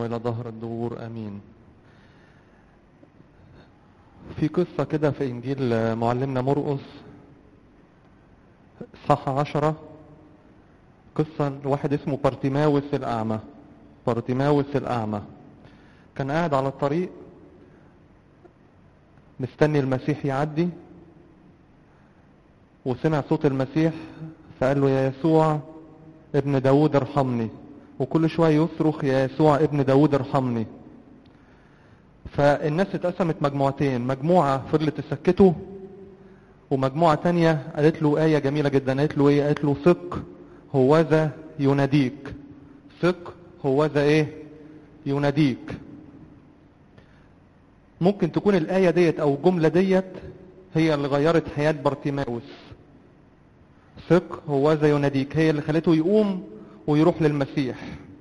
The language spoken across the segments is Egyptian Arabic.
وإلى ظهر الدور آمين في قصة كده في إنجيل معلمنا مرقس صح عشرة قصة واحد اسمه بارتيماوس الأعمى بارتيماوس الأعمى كان قاعد على الطريق مستني المسيح يعدي وسمع صوت المسيح فقال له يا يسوع ابن داود ارحمني وكل شوية يصرخ يا يسوع ابن داود ارحمني فالناس اتقسمت مجموعتين مجموعة فضلت تسكته ومجموعة تانية قالت له آية جميلة جدا قالت له ايه قالت له ثق هوذا يناديك ثق هوذا ايه يناديك ممكن تكون الآية ديت أو الجملة ديت هي اللي غيرت حياة بارتيماوس ثق هوذا يناديك هي اللي خلته يقوم ويروح للمسيح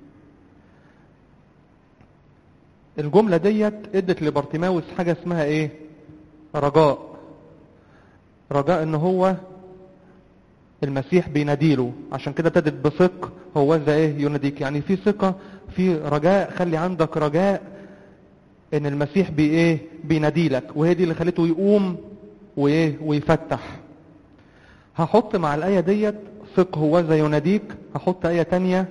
الجملة ديت ادت لبارتيماوس حاجة اسمها ايه رجاء رجاء ان هو المسيح بيناديله عشان كده ابتدت بثق هوذا ايه يناديك يعني في ثقة في رجاء خلي عندك رجاء ان المسيح بي ايه بيناديلك وهي دي اللي خلته يقوم وايه ويفتح هحط مع الآية ديت ثق هوذا يناديك هحط آية تانية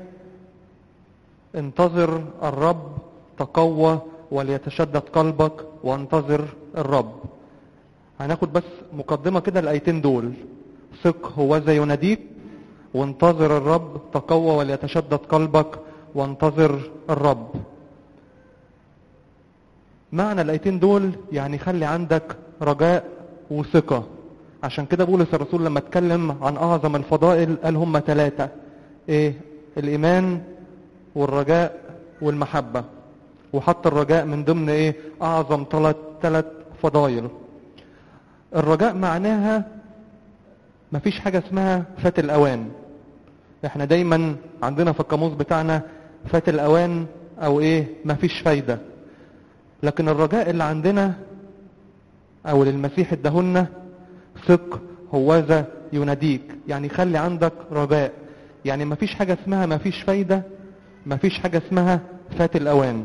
انتظر الرب تقوى وليتشدد قلبك وانتظر الرب هناخد بس مقدمة كده الآيتين دول ثق هوذا يناديك وانتظر الرب تقوى وليتشدد قلبك وانتظر الرب معنى الآيتين دول يعني خلي عندك رجاء وثقة عشان كده بولس الرسول لما اتكلم عن أعظم الفضائل قال هم ثلاثة إيه الإيمان والرجاء والمحبة وحط الرجاء من ضمن إيه أعظم ثلاث ثلاث فضائل الرجاء معناها مفيش حاجة اسمها فات الأوان احنا دايما عندنا في القاموس بتاعنا فات الأوان أو إيه مفيش فايدة لكن الرجاء اللي عندنا أو للمسيح ادهنا ثق هوذا يناديك يعني خلي عندك رجاء يعني مفيش حاجة اسمها مفيش فايدة مفيش حاجة اسمها فات الأوان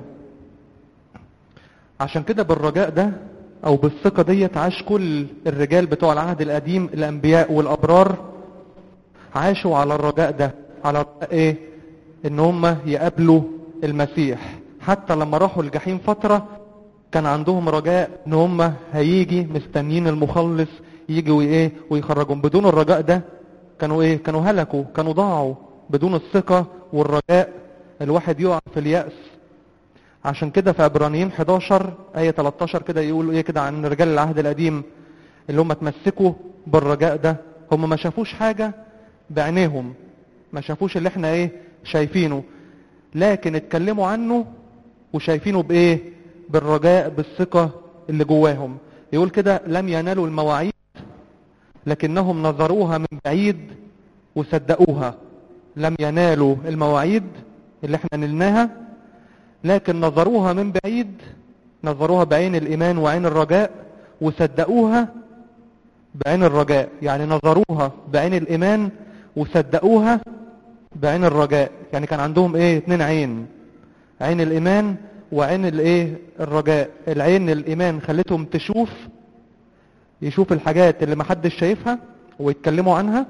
عشان كده بالرجاء ده أو بالثقة ديت عاش كل الرجال بتوع العهد القديم الأنبياء والأبرار عاشوا على الرجاء ده على الرجاء إيه إن هم يقابلوا المسيح حتى لما راحوا الجحيم فترة كان عندهم رجاء ان هم هيجي مستنيين المخلص يجي وايه ويخرجهم بدون الرجاء ده كانوا ايه كانوا هلكوا كانوا ضاعوا بدون الثقة والرجاء الواحد يقع في اليأس عشان كده في عبرانيين 11 آية 13 كده يقولوا ايه كده عن رجال العهد القديم اللي هم اتمسكوا بالرجاء ده هم ما شافوش حاجة بعينيهم ما شافوش اللي احنا ايه شايفينه لكن اتكلموا عنه وشايفينه بايه بالرجاء بالثقة اللي جواهم يقول كده لم ينالوا المواعيد لكنهم نظروها من بعيد وصدقوها لم ينالوا المواعيد اللي احنا نلناها لكن نظروها من بعيد نظروها بعين الإيمان وعين الرجاء وصدقوها بعين الرجاء يعني نظروها بعين الإيمان وصدقوها بعين الرجاء يعني كان عندهم ايه اتنين عين عين الإيمان وعين الايه الرجاء العين الايمان خلتهم تشوف يشوف الحاجات اللي محدش شايفها ويتكلموا عنها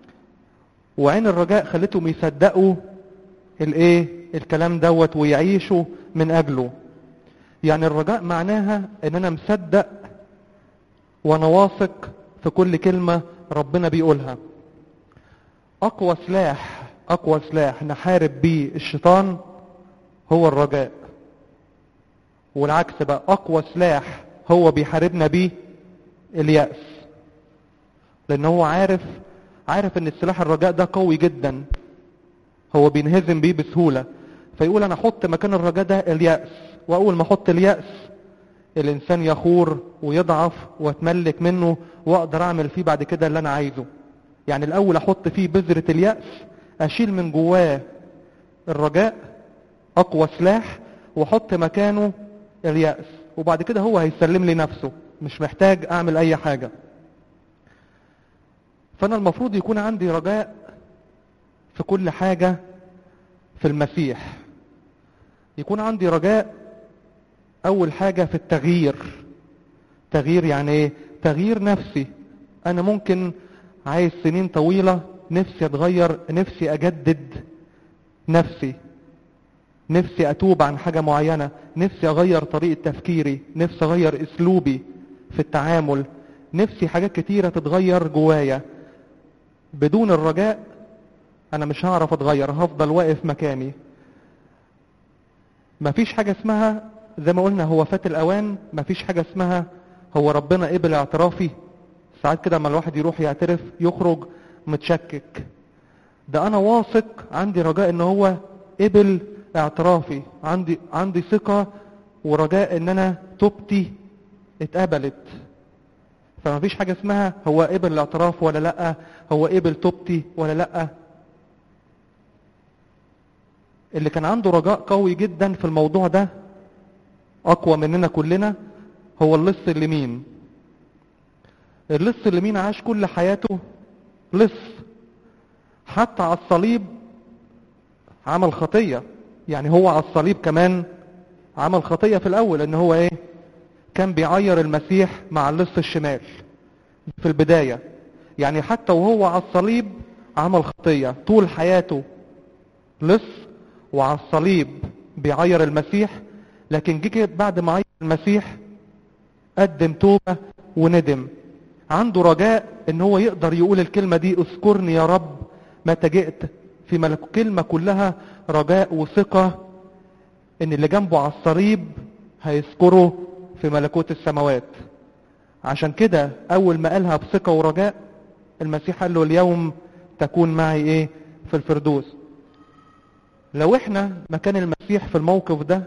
وعين الرجاء خلتهم يصدقوا الايه الكلام دوت ويعيشوا من اجله يعني الرجاء معناها ان انا مصدق وانا واثق في كل كلمة ربنا بيقولها اقوى سلاح اقوى سلاح نحارب بيه الشيطان هو الرجاء والعكس بقى اقوى سلاح هو بيحاربنا بيه اليأس لان هو عارف عارف ان السلاح الرجاء ده قوي جدا هو بينهزم بيه بسهولة فيقول انا احط مكان الرجاء ده اليأس واول ما احط اليأس الانسان يخور ويضعف واتملك منه واقدر اعمل فيه بعد كده اللي انا عايزه يعني الاول احط فيه بذرة اليأس اشيل من جواه الرجاء اقوى سلاح واحط مكانه اليأس وبعد كده هو هيسلم لي نفسه مش محتاج اعمل اي حاجة فانا المفروض يكون عندي رجاء في كل حاجة في المسيح يكون عندي رجاء اول حاجة في التغيير تغيير يعني ايه تغيير نفسي انا ممكن عايز سنين طويلة نفسي اتغير نفسي اجدد نفسي نفسي اتوب عن حاجة معينة نفسي اغير طريقة تفكيري نفسي اغير اسلوبي في التعامل نفسي حاجات كتيرة تتغير جوايا بدون الرجاء انا مش هعرف اتغير هفضل واقف مكاني مفيش حاجة اسمها زي ما قلنا هو فات الاوان مفيش حاجة اسمها هو ربنا قبل اعترافي ساعات كده لما الواحد يروح يعترف يخرج متشكك ده انا واثق عندي رجاء ان هو قبل اعترافي عندي عندي ثقة ورجاء ان انا توبتي اتقبلت فما فيش حاجة اسمها هو قبل الاعتراف ولا لا هو قبل توبتي ولا لا اللي كان عنده رجاء قوي جدا في الموضوع ده اقوى مننا كلنا هو اللص اليمين اللص اليمين عاش كل حياته لص حتى على الصليب عمل خطية يعني هو على الصليب كمان عمل خطية في الاول ان هو ايه كان بيعير المسيح مع اللص الشمال في البداية يعني حتى وهو على الصليب عمل خطية طول حياته لص وعلى الصليب بيعير المسيح لكن جه بعد ما عير المسيح قدم توبة وندم عنده رجاء ان هو يقدر يقول الكلمة دي اذكرني يا رب متى جئت في ملك كلمة كلها رجاء وثقة ان اللي جنبه على الصليب هيذكره في ملكوت السماوات عشان كده اول ما قالها بثقة ورجاء المسيح قال له اليوم تكون معي ايه في الفردوس لو احنا مكان المسيح في الموقف ده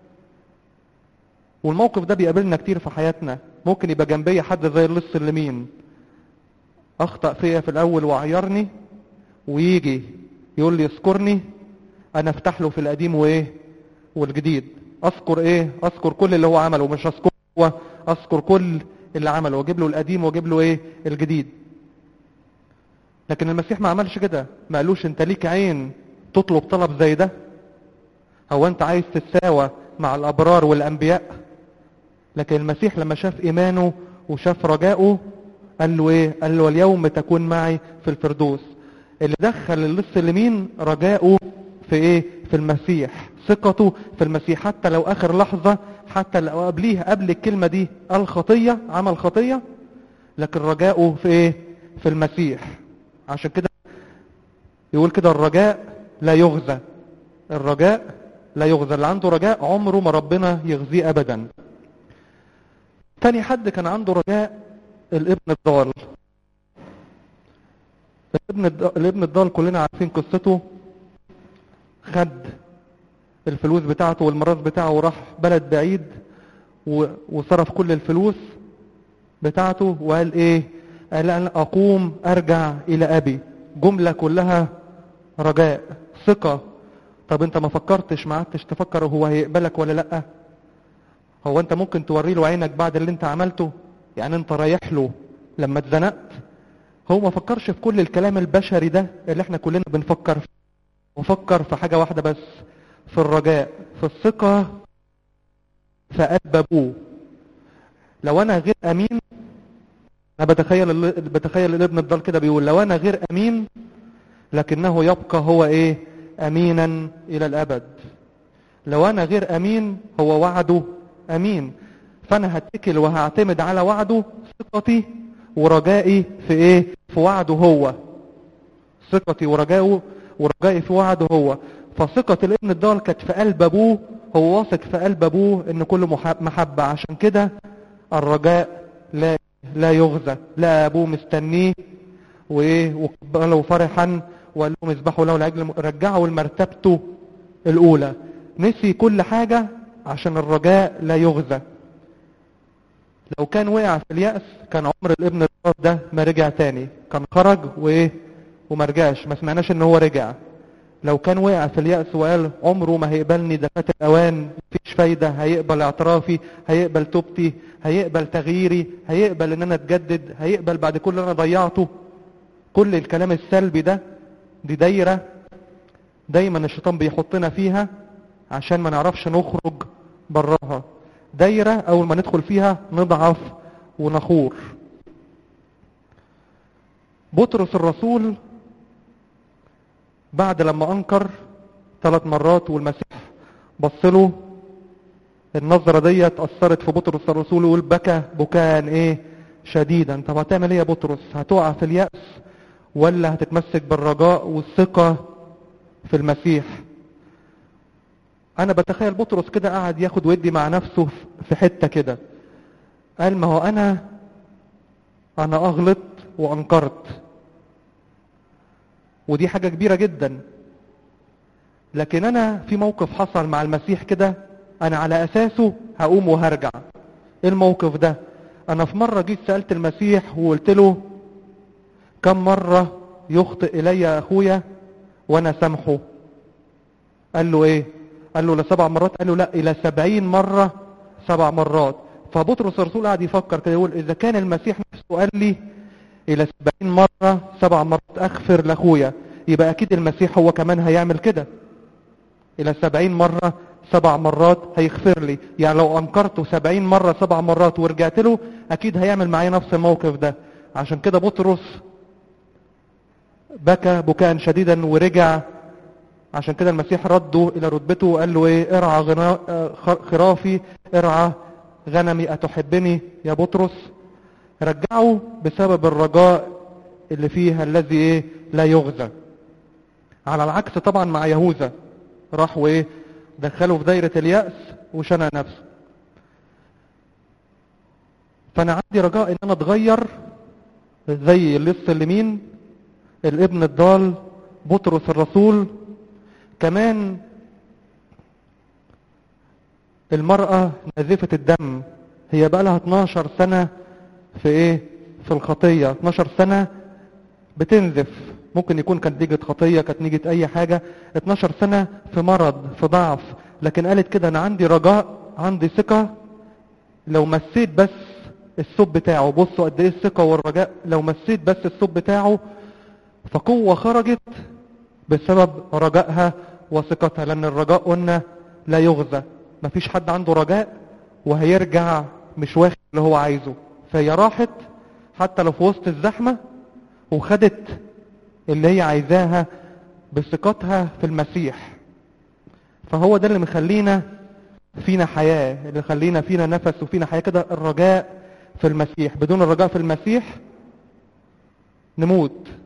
والموقف ده بيقابلنا كتير في حياتنا ممكن يبقى جنبي حد زي اللص اليمين اخطأ فيا في الاول وعيرني ويجي يقول لي اذكرني انا افتح له في القديم وايه والجديد اذكر ايه اذكر كل اللي هو عمله مش اذكر هو اذكر كل اللي عمله واجيب له القديم واجيب له ايه الجديد لكن المسيح ما عملش كده ما قالوش انت ليك عين تطلب طلب زي ده هو انت عايز تتساوى مع الابرار والانبياء لكن المسيح لما شاف ايمانه وشاف رجائه قال له ايه قال له اليوم تكون معي في الفردوس اللي دخل اللص اليمين رجائه في ايه في المسيح ثقته في المسيح حتى لو اخر لحظة حتى لو قبليها قبل الكلمة دي قال خطية عمل خطية لكن رجائه في ايه في المسيح عشان كده يقول كده الرجاء لا يغزى الرجاء لا يغزى اللي عنده رجاء عمره ما ربنا يغزيه ابدا تاني حد كان عنده رجاء الابن الضال الابن الضال, الابن الضال كلنا عارفين قصته خد الفلوس بتاعته والميراث بتاعه وراح بلد بعيد وصرف كل الفلوس بتاعته وقال ايه قال أنا اقوم ارجع الى ابي جملة كلها رجاء ثقة طب انت ما فكرتش ما قعدتش تفكر هو هيقبلك ولا لا هو انت ممكن توري له عينك بعد اللي انت عملته يعني انت رايح له لما اتزنقت هو ما فكرش في كل الكلام البشري ده اللي احنا كلنا بنفكر فيه وفكر في حاجة واحدة بس في الرجاء في الثقة في قلب ابوه لو انا غير امين انا بتخيل بتخيل الابن الضال كده بيقول لو انا غير امين لكنه يبقى هو ايه امينا الى الابد لو انا غير امين هو وعده امين فانا هتكل وهعتمد على وعده ثقتي ورجائي في ايه في وعده هو ثقتي ورجائه ورجائي في وعده هو فثقة الابن الضال كانت في قلب ابوه هو واثق في قلب ابوه ان كله محبة عشان كده الرجاء لا لا يغزى لا ابوه مستنيه وايه وقبله فرحا وقال لهم اذبحوا له لاجل رجعوا لمرتبته الاولى نسي كل حاجة عشان الرجاء لا يغزى لو كان وقع في اليأس كان عمر الابن الضال ده ما رجع تاني كان خرج وايه وما رجعش ما سمعناش ان هو رجع لو كان وقع في اليأس وقال عمره ما هيقبلني ده فات الاوان مفيش فايدة هيقبل اعترافي هيقبل توبتي هيقبل تغييري هيقبل ان انا اتجدد هيقبل بعد كل اللي انا ضيعته كل الكلام السلبي ده دي دايرة دايما الشيطان بيحطنا فيها عشان ما نعرفش نخرج براها دايرة اول ما ندخل فيها نضعف ونخور بطرس الرسول بعد لما انكر ثلاث مرات والمسيح بصله النظرة دي اثرت في بطرس الرسول ويقول بكى بكاء ايه شديدا طب هتعمل ايه يا بطرس هتقع في اليأس ولا هتتمسك بالرجاء والثقة في المسيح انا بتخيل بطرس كده قاعد ياخد ودي مع نفسه في حتة كده قال ما هو انا انا اغلط وانكرت ودي حاجة كبيرة جدا لكن انا في موقف حصل مع المسيح كده انا على اساسه هقوم وهرجع ايه الموقف ده انا في مرة جيت سألت المسيح وقلت له كم مرة يخطئ الي اخويا وانا سامحه قال له ايه قال له لسبع مرات قال له لا الى سبعين مرة سبع مرات فبطرس الرسول قاعد يفكر كده يقول اذا كان المسيح نفسه قال لي الى سبعين مرة سبع مرات اغفر لاخويا يبقى اكيد المسيح هو كمان هيعمل كده الى سبعين مرة سبع مرات هيغفر لي يعني لو انكرته سبعين مرة سبع مرات ورجعت له اكيد هيعمل معايا نفس الموقف ده عشان كده بطرس بكى بكاء شديدا ورجع عشان كده المسيح رده الى رتبته وقال له ايه ارعى غنا... خرافي ارعى غنمي اتحبني يا بطرس رجعه بسبب الرجاء اللي فيها الذي ايه لا يغزى على العكس طبعا مع يهوذا راح وايه دخله في دايرة اليأس وشنى نفسه فانا عندي رجاء ان انا اتغير زي اللص اليمين الابن الضال بطرس الرسول كمان المرأة نزفة الدم هي بقى لها 12 سنة في ايه في الخطية 12 سنة بتنزف ممكن يكون كانت نتيجة خطية كانت نتيجة اي حاجة 12 سنة في مرض في ضعف لكن قالت كده انا عندي رجاء عندي ثقة لو مسيت بس الصوب بتاعه بصوا قد ايه الثقة والرجاء لو مسيت بس الصوب بتاعه فقوة خرجت بسبب رجائها وثقتها لان الرجاء قلنا لا يغزى مفيش حد عنده رجاء وهيرجع مش واخد اللي هو عايزه فهي راحت حتى لو في وسط الزحمة وخدت اللي هي عايزاها بثقتها في المسيح فهو ده اللي مخلينا فينا حياة اللي خلينا فينا نفس وفينا حياة كده الرجاء في المسيح بدون الرجاء في المسيح نموت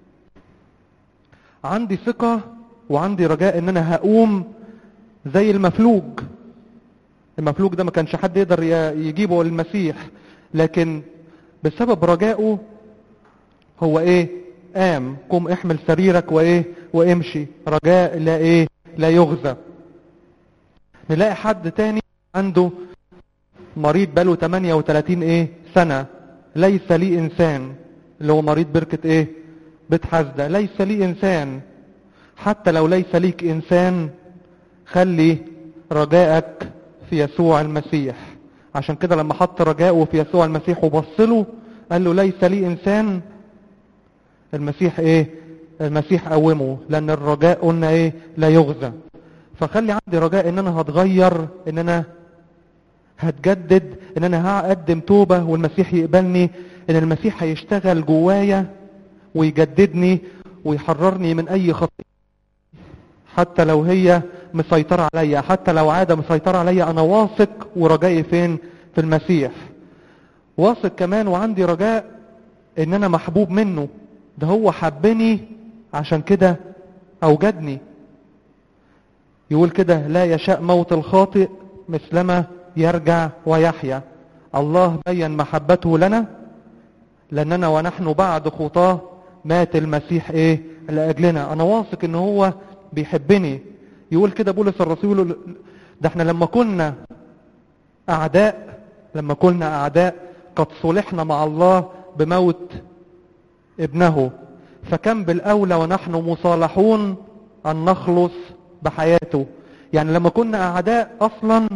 عندي ثقة وعندي رجاء ان انا هقوم زي المفلوج المفلوج ده ما كانش حد يقدر يجيبه للمسيح لكن بسبب رجائه هو ايه قام قم احمل سريرك وايه وامشي رجاء لا ايه لا يغزى نلاقي حد تاني عنده مريض بقاله 38 ايه سنة ليس لي انسان اللي هو مريض بركة ايه بيت حزدة ليس لي انسان حتى لو ليس ليك انسان خلي رجائك في يسوع المسيح عشان كده لما حط رجاءه في يسوع المسيح وبصله قال له ليس لي انسان المسيح ايه المسيح قومه لان الرجاء قلنا ايه لا يغزى فخلي عندي رجاء ان انا هتغير ان انا هتجدد ان انا هقدم توبة والمسيح يقبلني ان المسيح هيشتغل جوايا ويجددني ويحررني من اي خطيئة حتى لو هي مسيطرة عليا حتى لو عادة مسيطرة عليا انا واثق ورجائي فين في المسيح واثق كمان وعندي رجاء ان انا محبوب منه ده هو حبني عشان كده اوجدني يقول كده لا يشاء موت الخاطئ مثلما يرجع ويحيا الله بين محبته لنا لاننا ونحن بعد خطاه مات المسيح ايه لاجلنا انا واثق ان هو بيحبني يقول كده بولس الرسول ده احنا لما كنا اعداء لما كنا اعداء قد صلحنا مع الله بموت ابنه فكم بالاولى ونحن مصالحون ان نخلص بحياته يعني لما كنا اعداء اصلا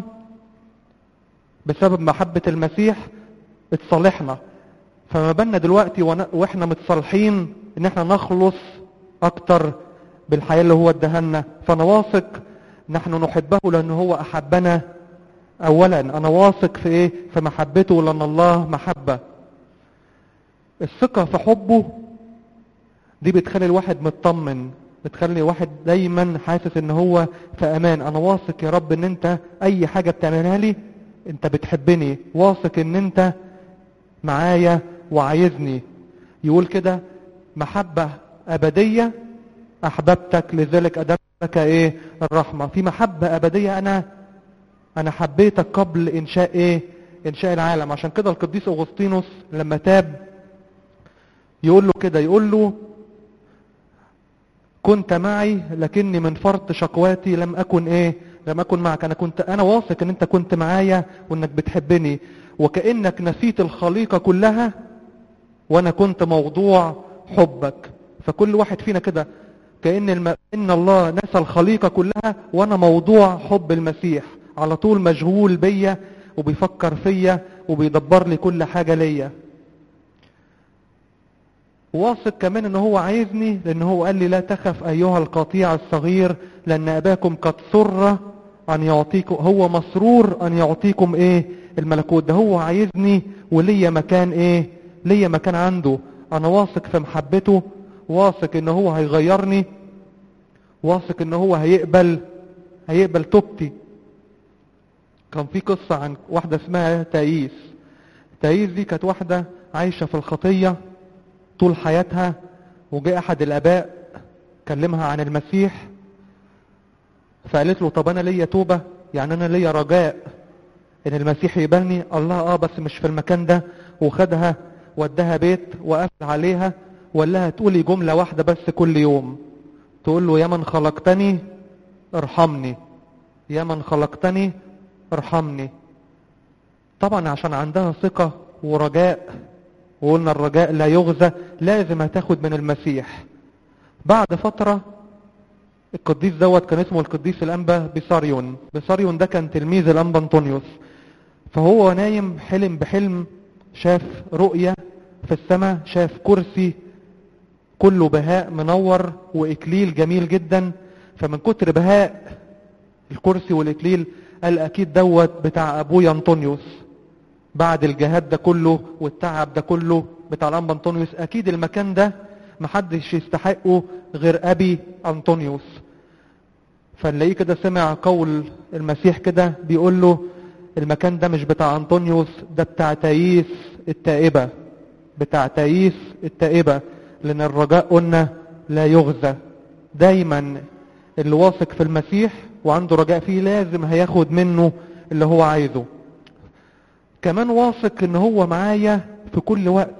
بسبب محبة المسيح اتصالحنا فما بالنا دلوقتي واحنا متصالحين ان احنا نخلص اكتر بالحياة اللي هو ادهلنا فانا واثق نحن نحبه لأنه هو أحبنا أولا أنا واثق في إيه في محبته لأن الله محبة الثقة في حبه دي بتخلي الواحد مطمن بتخلي الواحد دايما حاسس ان هو في امان انا واثق يا رب ان انت اي حاجة بتعملها لي انت بتحبني واثق ان انت معايا وعايزني يقول كده محبة ابدية احببتك لذلك ادبتك ايه الرحمة في محبة ابدية انا انا حبيتك قبل انشاء ايه انشاء العالم عشان كده القديس اغسطينوس لما تاب يقول له كده يقول له كنت معي لكني من فرط شقواتي لم اكن ايه لم اكن معك انا كنت انا واثق ان انت كنت معايا وانك بتحبني وكانك نسيت الخليقه كلها وانا كنت موضوع حبك فكل واحد فينا كده كان الم... ان الله نسى الخليقه كلها وانا موضوع حب المسيح على طول مشغول بيا وبيفكر فيا وبيدبر لي كل حاجه ليا واثق كمان ان هو عايزني لان هو قال لي لا تخف ايها القطيع الصغير لان اباكم قد سر ان يعطيكم هو مسرور ان يعطيكم ايه الملكوت ده هو عايزني وليا مكان ايه ليا مكان عنده انا واثق في محبته واثق ان هو هيغيرني واثق ان هو هيقبل هيقبل توبتي كان في قصة عن واحدة اسمها تايس تايس دي كانت واحدة عايشة في الخطية طول حياتها وجاء احد الاباء كلمها عن المسيح فقالت له طب انا ليا توبة يعني انا ليا رجاء ان المسيح يقبلني الله اه بس مش في المكان ده وخدها ودها بيت وقفل عليها وقال لها تقولي جملة واحدة بس كل يوم تقول له يا من خلقتني ارحمني يا من خلقتني ارحمني طبعا عشان عندها ثقة ورجاء وقلنا الرجاء لا يغزى لازم هتاخد من المسيح بعد فترة القديس دوت كان اسمه القديس الأنبا بيساريون بيساريون ده كان تلميذ الأنبا أنطونيوس فهو نايم حلم بحلم شاف رؤية في السماء شاف كرسي كله بهاء منور وإكليل جميل جدا فمن كتر بهاء الكرسي والإكليل قال أكيد دوت بتاع أبويا أنطونيوس بعد الجهاد ده كله والتعب ده كله بتاع الأنبا أنطونيوس أكيد المكان ده محدش يستحقه غير أبي أنطونيوس فنلاقيه كده سمع قول المسيح كده بيقول له المكان ده مش بتاع أنطونيوس ده بتاع تاييس التائبة بتاع تاييس التائبة لأن الرجاء قلنا لا يغزى دايما اللي واثق في المسيح وعنده رجاء فيه لازم هياخد منه اللي هو عايزه كمان واثق ان هو معايا في كل وقت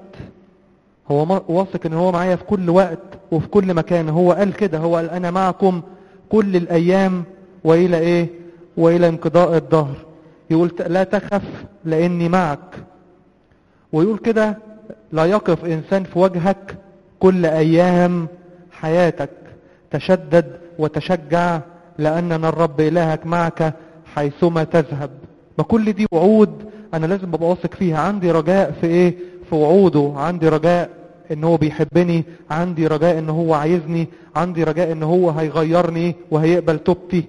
هو واثق ان هو معايا في كل وقت وفي كل مكان هو قال كده هو قال انا معكم كل الايام والى ايه والى انقضاء الدهر يقول لا تخف لاني معك ويقول كده لا يقف انسان في وجهك كل ايام حياتك تشدد وتشجع لاننا الرب الهك معك حيثما تذهب ما كل دي وعود انا لازم ابقى واثق فيها عندي رجاء في ايه في وعوده عندي رجاء ان هو بيحبني عندي رجاء ان هو عايزني عندي رجاء ان هو هيغيرني وهيقبل توبتي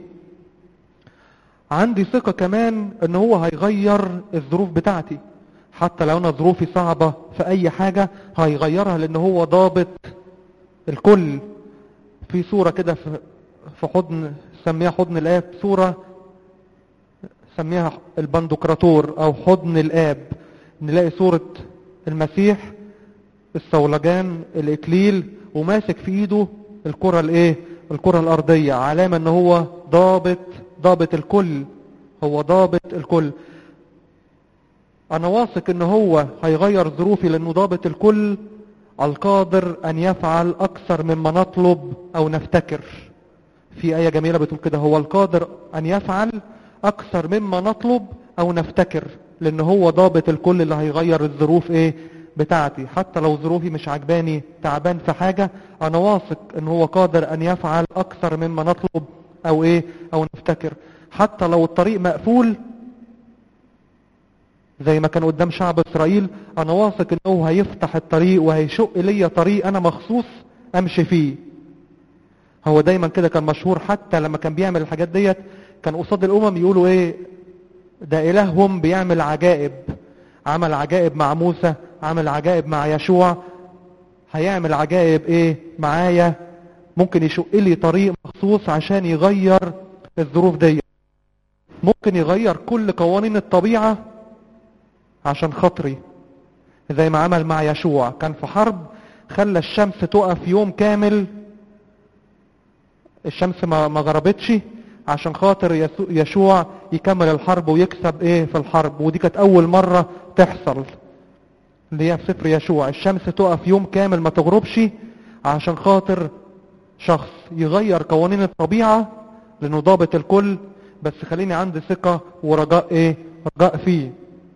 عندي ثقة كمان ان هو هيغير الظروف بتاعتي حتى لو انا ظروفي صعبة في اي حاجة هيغيرها لان هو ضابط الكل في صورة كده في حضن سميها حضن الآب صورة سميها البندقراطور او حضن الآب نلاقي صورة المسيح الصولجان الاكليل وماسك في ايده الكرة الايه الكرة الارضية علامة ان هو ضابط ضابط الكل هو ضابط الكل انا واثق ان هو هيغير ظروفي لانه ضابط الكل القادر ان يفعل اكثر مما نطلب او نفتكر في ايه جميلة بتقول كده هو القادر ان يفعل اكثر مما نطلب او نفتكر لان هو ضابط الكل اللي هيغير الظروف ايه بتاعتي حتى لو ظروفي مش عجباني تعبان في حاجة انا واثق ان هو قادر ان يفعل اكثر مما نطلب او ايه او نفتكر حتى لو الطريق مقفول زي ما كان قدام شعب اسرائيل انا واثق انه هيفتح الطريق وهيشق ليا طريق انا مخصوص امشي فيه هو دايما كده كان مشهور حتى لما كان بيعمل الحاجات ديت كان قصاد الامم يقولوا ايه ده الههم بيعمل عجائب عمل عجائب مع موسى عمل عجائب مع يشوع هيعمل عجائب ايه معايا ممكن يشق لي طريق مخصوص عشان يغير الظروف دي ممكن يغير كل قوانين الطبيعة عشان خاطري زي ما عمل مع يشوع كان في حرب خلى الشمس تقف يوم كامل الشمس ما ما غربتش عشان خاطر يشوع يكمل الحرب ويكسب ايه في الحرب ودي كانت اول مرة تحصل اللي هي في سفر يشوع الشمس تقف يوم كامل ما تغربش عشان خاطر شخص يغير قوانين الطبيعة لانه ضابط الكل بس خليني عندي ثقة ورجاء ايه رجاء فيه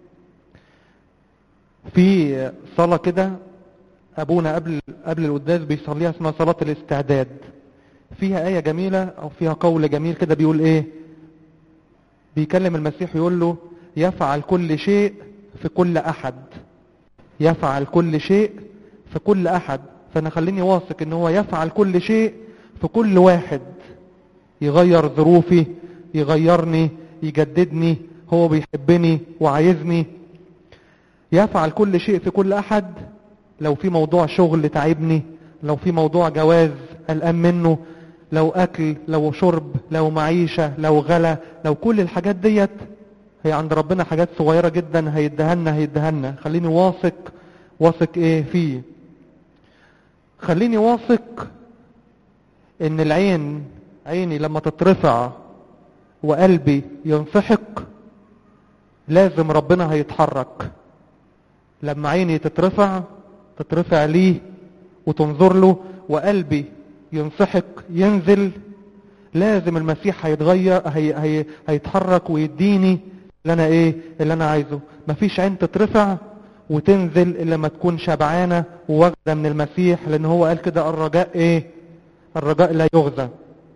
في صلاة كده ابونا قبل قبل القداس بيصليها اسمها صلاة الاستعداد فيها آية جميلة او فيها قول جميل كده بيقول ايه بيكلم المسيح يقول له يفعل كل شيء في كل احد يفعل كل شيء في كل احد فانا خليني واثق ان هو يفعل كل شيء في كل واحد يغير ظروفي يغيرني يجددني هو بيحبني وعايزني يفعل كل شيء في كل احد لو في موضوع شغل تعبني لو في موضوع جواز قلقان منه لو اكل لو شرب لو معيشة لو غلا لو كل الحاجات ديت هي عند ربنا حاجات صغيرة جدا هيدهنا هيدهنا خليني واثق واثق ايه فيه خليني واثق ان العين عيني لما تترفع وقلبي ينسحق لازم ربنا هيتحرك لما عيني تترفع تترفع ليه وتنظر له وقلبي ينسحق ينزل لازم المسيح هيتغير هي هي هيتحرك ويديني اللي انا ايه اللي انا عايزه مفيش عين تترفع وتنزل الا لما تكون شبعانه وواخده من المسيح لان هو قال كده الرجاء ايه الرجاء لا يغزى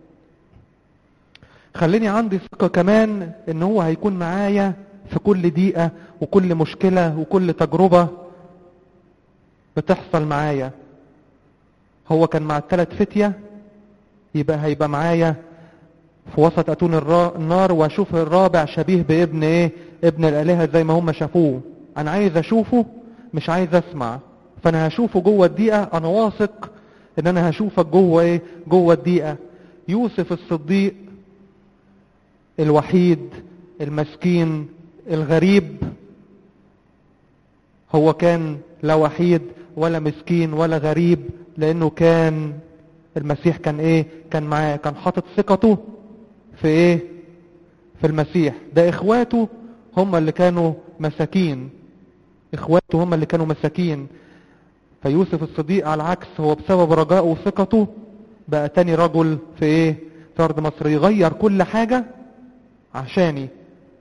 خليني عندي ثقه كمان ان هو هيكون معايا في كل دقيقه وكل مشكله وكل تجربه بتحصل معايا هو كان مع الثلاث فتيه يبقى هيبقى معايا في وسط اتون النار واشوف الرابع شبيه بابن ايه ابن الالهه زي ما هم شافوه انا عايز اشوفه مش عايز اسمع فانا هشوفه جوه الدقيقه انا واثق ان انا هشوفك جوه ايه جوه الدقيقه يوسف الصديق الوحيد المسكين الغريب هو كان لا وحيد ولا مسكين ولا غريب لانه كان المسيح كان ايه كان معاه كان حاطط ثقته في ايه في المسيح ده اخواته هم اللي كانوا مساكين اخواته هم اللي كانوا مساكين فيوسف الصديق على العكس هو بسبب رجائه وثقته بقى تاني رجل في ايه في ارض مصر يغير كل حاجة عشاني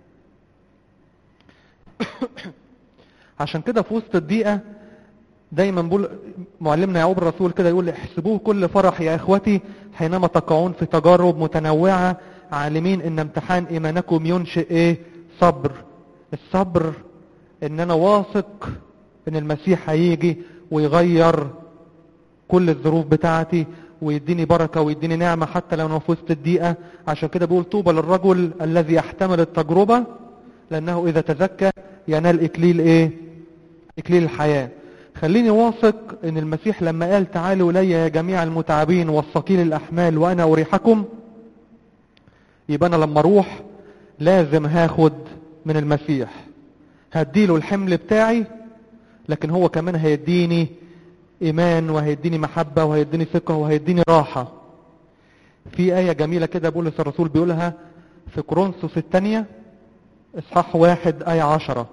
عشان كده في وسط الدقيقة دايما بقول معلمنا يعقوب الرسول كده يقول احسبوه كل فرح يا اخوتي حينما تقعون في تجارب متنوعة عالمين ان امتحان ايمانكم ينشئ ايه صبر الصبر ان انا واثق ان المسيح هيجي ويغير كل الظروف بتاعتي ويديني بركة ويديني نعمة حتى لو انا في وسط الدقيقة عشان كده بيقول طوبى للرجل الذي يحتمل التجربة لانه اذا تزكى ينال اكليل ايه اكليل الحياة خليني واثق ان المسيح لما قال تعالوا الي يا جميع المتعبين والثقيل الاحمال وانا اريحكم يبقى انا لما اروح لازم هاخد من المسيح هديله الحمل بتاعي لكن هو كمان هيديني ايمان وهيديني محبة وهيديني ثقة وهيديني راحة في آية جميلة كده بولس الرسول بيقولها في كورنثوس الثانية اصحاح واحد آية عشرة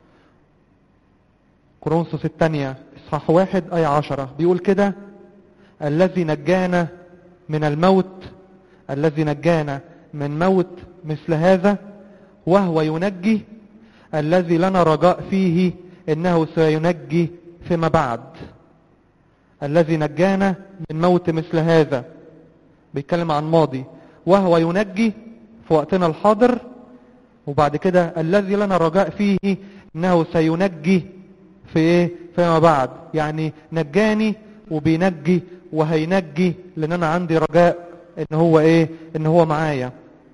كورنثوس الثانية اصحاح واحد آية عشرة بيقول كده الذي نجانا من الموت الذي نجانا من موت مثل هذا وهو ينجي الذي لنا رجاء فيه انه سينجي فيما بعد الذي نجانا من موت مثل هذا بيتكلم عن ماضي وهو ينجي في وقتنا الحاضر وبعد كده الذي لنا رجاء فيه انه سينجي في ايه فيما بعد يعني نجاني وبينجي وهينجي لان انا عندي رجاء ان هو ايه ان هو معايا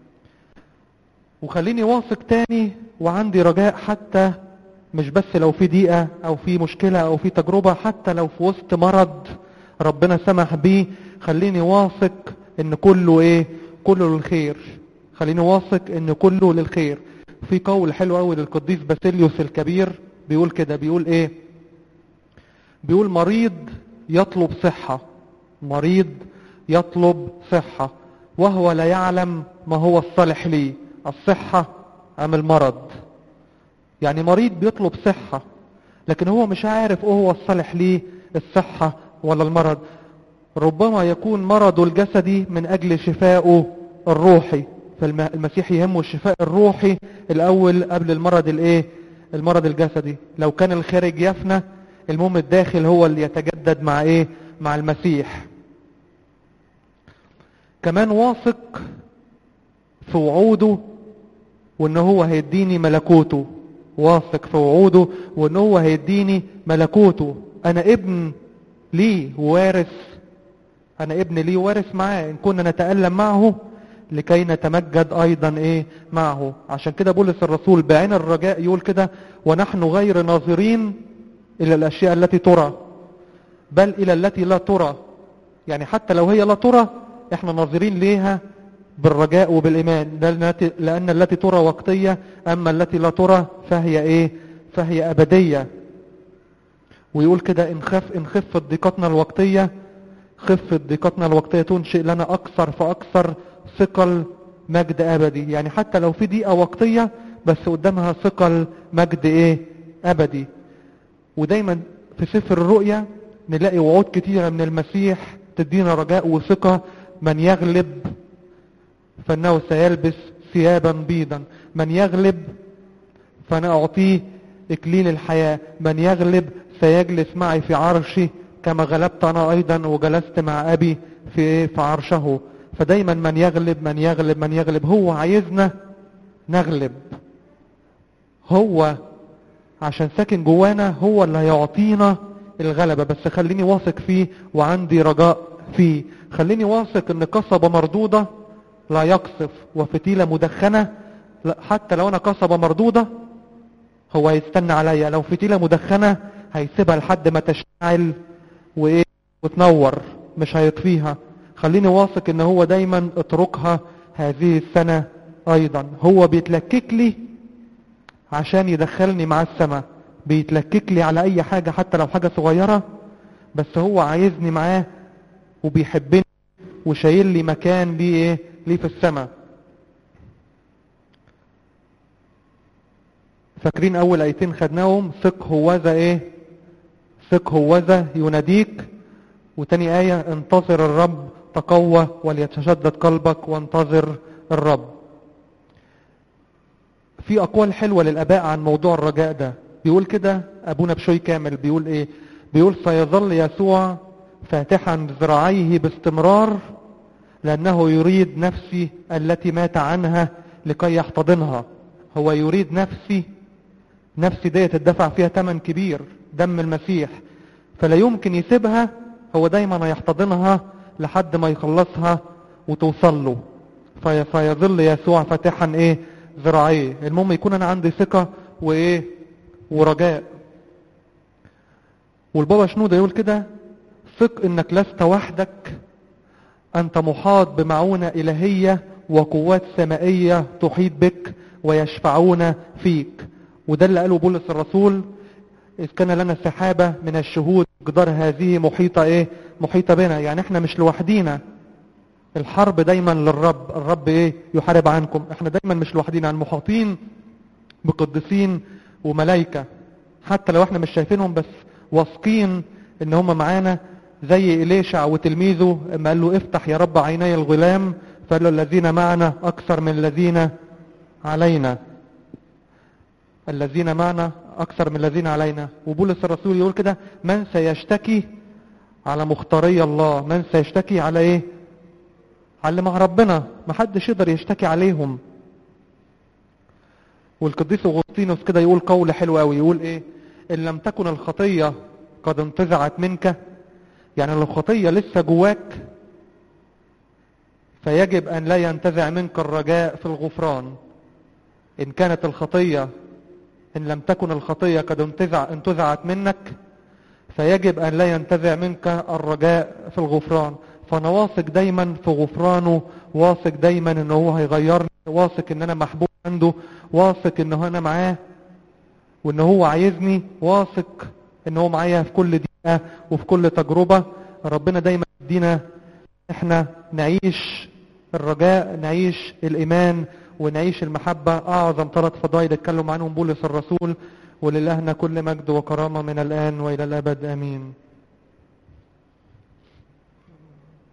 وخليني واثق تاني وعندي رجاء حتى مش بس لو في ضيقة او في مشكلة او في تجربة حتى لو في وسط مرض ربنا سمح بيه خليني واثق ان كله ايه كله للخير خليني واثق ان كله للخير في قول حلو قوي للقديس باسيليوس الكبير بيقول كده بيقول ايه بيقول مريض يطلب صحة مريض يطلب صحة وهو لا يعلم ما هو الصالح ليه الصحة ام المرض يعني مريض بيطلب صحة لكن هو مش عارف ايه هو الصالح ليه الصحة ولا المرض ربما يكون مرضه الجسدي من اجل شفائه الروحي فالمسيح يهمه الشفاء الروحي الاول قبل المرض الايه المرض الجسدي لو كان الخارج يفنى المهم الداخل هو اللي يتجدد مع ايه مع المسيح كمان واثق في وعوده وان هو هيديني ملكوته واثق في وعوده وان هو هيديني ملكوته انا ابن ليه وارث انا ابن ليه وارث معاه ان كنا نتألم معه لكي نتمجد ايضا ايه معه عشان كده بولس الرسول بعين الرجاء يقول كده ونحن غير ناظرين الى الاشياء التي ترى بل الى التي لا ترى يعني حتى لو هي لا ترى احنا ناظرين ليها بالرجاء وبالايمان لان التي ترى وقتيه اما التي لا ترى فهي ايه فهي ابديه ويقول كده ان خف ان خفت ضيقتنا الوقتيه خفت ضيقتنا الوقتيه تنشئ لنا اكثر فاكثر ثقل مجد ابدي يعني حتى لو في ضيقه وقتيه بس قدامها ثقل مجد ايه ابدي ودايما في سفر الرؤيا نلاقي وعود كتيره من المسيح تدينا رجاء وثقه من يغلب فانه سيلبس ثيابا بيضا من يغلب فانا اعطيه اكليل الحياه من يغلب سيجلس معي في عرشي كما غلبت انا ايضا وجلست مع ابي في في عرشه فدايما من يغلب من يغلب من يغلب هو عايزنا نغلب هو عشان ساكن جوانا هو اللي هيعطينا الغلبة بس خليني واثق فيه وعندي رجاء فيه خليني واثق ان قصبة مردودة لا يقصف وفتيلة مدخنة لا حتى لو انا قصبة مردودة هو هيستنى عليا لو فتيلة مدخنة هيسيبها لحد ما تشتعل وايه وتنور مش هيطفيها خليني واثق ان هو دايما اتركها هذه السنة ايضا هو بيتلكك لي عشان يدخلني مع السماء بيتلكك لي على اي حاجة حتى لو حاجة صغيرة بس هو عايزني معاه وبيحبني وشايل لي مكان ليه ايه ليه في السماء فاكرين اول ايتين خدناهم ثق هوذا ايه ثق هوذا يناديك وتاني آية انتظر الرب تقوى وليتشدد قلبك وانتظر الرب في اقوال حلوة للاباء عن موضوع الرجاء ده بيقول كده ابونا بشوي كامل بيقول ايه بيقول سيظل يسوع فاتحا ذراعيه باستمرار لانه يريد نفسي التي مات عنها لكي يحتضنها هو يريد نفسي نفسي ديت الدفع فيها ثمن كبير دم المسيح فلا يمكن يسيبها هو دايما هيحتضنها لحد ما يخلصها وتوصل له في فيظل يسوع فاتحا ايه ذراعيه المهم يكون انا عندي ثقة وايه ورجاء والبابا شنودة يقول كده ثق انك لست وحدك انت محاط بمعونة الهية وقوات سمائية تحيط بك ويشفعون فيك وده اللي قاله بولس الرسول إذ كان لنا سحابة من الشهود جدار هذه محيطة إيه محيطة بنا يعني إحنا مش لوحدينا الحرب دايما للرب الرب إيه يحارب عنكم إحنا دايما مش لوحدينا المحاطين بقدسين وملائكة حتى لو إحنا مش شايفينهم بس واثقين إن هم معانا زي إليشع وتلميذه اما قال له افتح يا رب عيني الغلام فقال له الذين معنا أكثر من الذين علينا الذين معنا أكثر من الذين علينا وبولس الرسول يقول كده من سيشتكي على مختاري الله من سيشتكي على ايه على اللي مع ربنا ما حدش يقدر يشتكي عليهم والقديس اغسطينوس كده يقول قول حلو قوي يقول ايه ان لم تكن الخطية قد انتزعت منك يعني لو الخطية لسه جواك فيجب أن لا ينتزع منك الرجاء في الغفران إن كانت الخطية إن لم تكن الخطية قد انتزع انتزعت منك فيجب أن لا ينتزع منك الرجاء في الغفران فأنا واثق دايما في غفرانه واثق دايما إن هو هيغيرني واثق إن أنا محبوب عنده واثق إن أنا معاه وإن هو عايزني واثق إن هو معايا في كل دقيقة وفي كل تجربة ربنا دايما يدينا إحنا نعيش الرجاء نعيش الإيمان ونعيش المحبة أعظم ثلاث فضائل اتكلم عنهم بولس الرسول وللهنا كل مجد وكرامة من الآن وإلى الأبد آمين